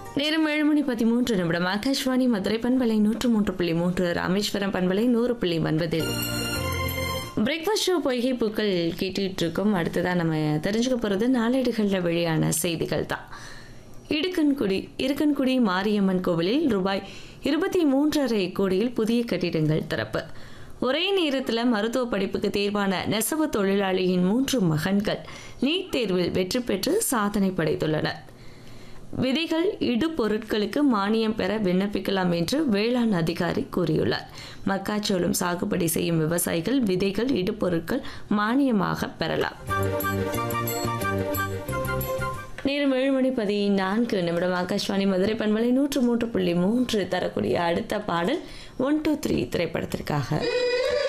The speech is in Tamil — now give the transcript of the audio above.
நேரம் ஏழு மணி பதிமூன்று நிமிடம் ஆகாஷ்வாணி மதுரை பண்பலை நூற்று மூன்று புள்ளி மூன்று ராமேஸ்வரம் பண்பலை நூறு புள்ளி ஒன்பது பிரேக்ஃபாஸ்ட் ஷோ பொய்கை பூக்கள் கேட்டுட்டு இருக்கோம் அடுத்ததான் நம்ம தெரிஞ்சுக்க போகிறது நாளேடுகளில் வெளியான செய்திகள் தான் இடுக்கன்குடி இருக்கன்குடி மாரியம்மன் கோவிலில் ரூபாய் இருபத்தி மூன்றரை கோடியில் புதிய கட்டிடங்கள் திறப்பு ஒரே நேரத்தில் மருத்துவ படிப்புக்கு தேர்வான நெசவு தொழிலாளியின் மூன்று மகன்கள் நீட் தேர்வில் வெற்றி பெற்று சாதனை படைத்துள்ளனர் விதைகள் இடுபொருட்களுக்கு மானியம் பெற விண்ணப்பிக்கலாம் என்று வேளாண் அதிகாரி கூறியுள்ளார் மக்காச்சோளம் சாகுபடி செய்யும் விவசாயிகள் விதைகள் இடுபொருட்கள் மானியமாக பெறலாம் நேரம் ஏழு மணி பதினான்கு நிமிடம் ஆகாஷ்வாணி மதுரை பண்பலை நூற்று மூன்று புள்ளி மூன்று தரக்கூடிய அடுத்த பாடல் ஒன் டூ த்ரீ திரைப்படத்திற்காக